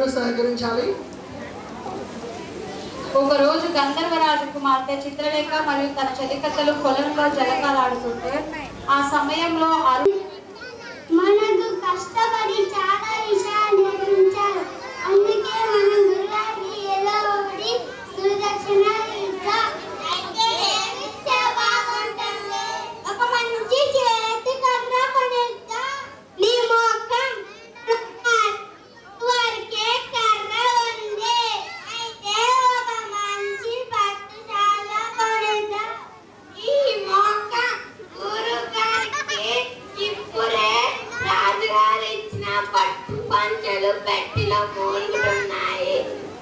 అందరూ సహకరించాలి ఒక రోజు గంధర్వరాజు కుమార్తె చిత్రలేఖ మరియు తన చెలికత్తలు పొలంలో జలకాలాడుతుంటే ఆ సమయంలో అరు మనకు కష్టపడి చాలా విషయాలు నేర్పించారు అందుకే మనం గురుగారికి ఏదో ఒకటి గురుదక్షిణ ఇద్దాం. అయితే ఏమి ఇస్తే బాగుంటుంది? ఒక మంచి చేతి కర్ర కొనిద్దాం. నీ మొఖం వరకే కర్ర ఉంది. అయితే ఒక మంచి పట్టుశాల కొనిద్దాం. ఈ మొక్క గురుగారికి ఇప్పుడే రాజుగారు ఇచ్చిన పట్టు పంచలు పెట్టిలో మూలుగుతున్నాయి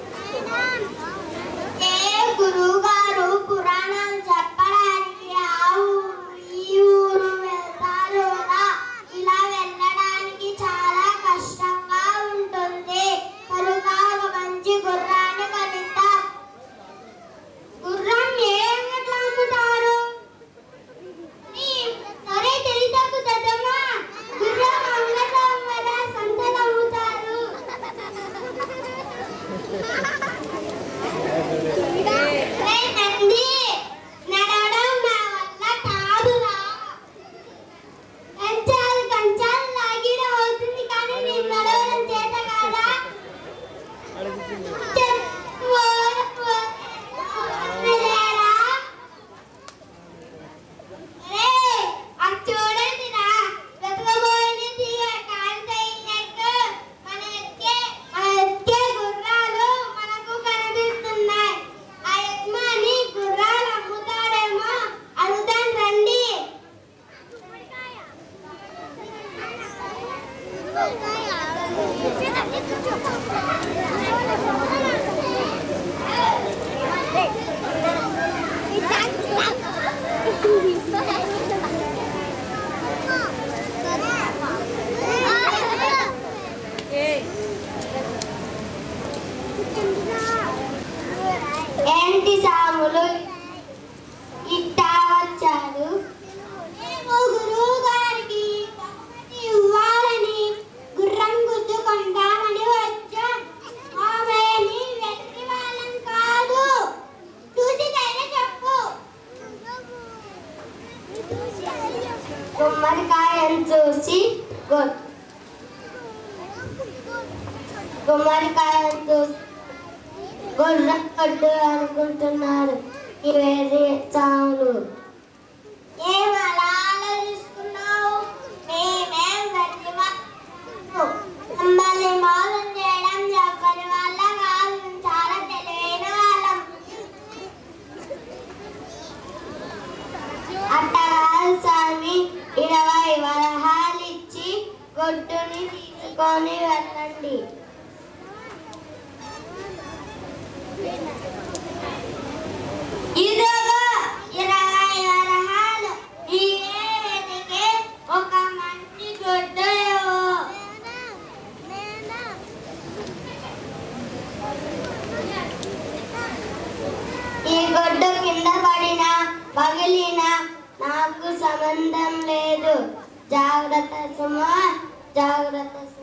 ఏ గురువు గారు పురాణాలు చెప్పడానికి ఆ ఊరు ఈ ఊరు వెళ్తారు రా. ఇలా వెళ్ళడానికి చాలా కష్టంగా ఉంటుంది కనుక ఒక మంచి గుర్రాన్ని కొనిద్దాం గుర్రం ఏ అంగట్లో అమ్ముతారు సరే తెలియదు దద్దమ్మా గుర్రం అంగట్లో అమ్మరా సంతలో అమ్ముతారు రే నంది నడవడం నా వల్ల కాదురా కంచాలు కంచాలు లాగిడం అవుతుంది కానీ నేను నడవడం చేత కాదా చె- ఓ- ఓ- వదిలేరా? రే, అటు చూడండి రా. వెతకబోయింది తీగ కాలుతయినట్టు మన ఎక్కే మన ఎక్కే గుర్రాలు మనకు కనిపిస్తున్నాయి. ఆ యజమాని గుర్రాలు అమ్ముతాడేమో అడుగుదాం రండి ఏంటి సాములు ఇట్టా వచ్చారు మేము గురువు గారికి బహుమతి ఇవ్వాలని గుర్రం గుద్దు కొంటామని వచ్చాం ఆమెని వెతికి వాళ్ళం కాదు చూసి ధైర్య చెప్పు గుమ్మడికాయను చూసి గొ- గుమ్మడికాయను చూసి గుర్రం కొట్టు అనుకుంటున్నారు ఇవేది చావులు ఏం అలా ఆలోచిస్తున్నావు మేమేం వెతికి మమ్మల్ని మోసం చేయడం ఎవరి వల్ల కాదు మేము చాలా తెలివైన వాళ్ళం అట్ట కాదు స్వామి ఇరవై వరహాలు ఇచ్చి కొట్టుని తీసుకొని వెళ్ళండి ఇదిగో ఇరవై వరహాలు నీవే వెతికి ఒక మంచి గుడ్డు ఇవ్వు. ఈ గుడ్డు కింద పడినా పగిలినా నాకు సంబంధం లేదు జాగ్రత్త సుమా జాగ్రత్త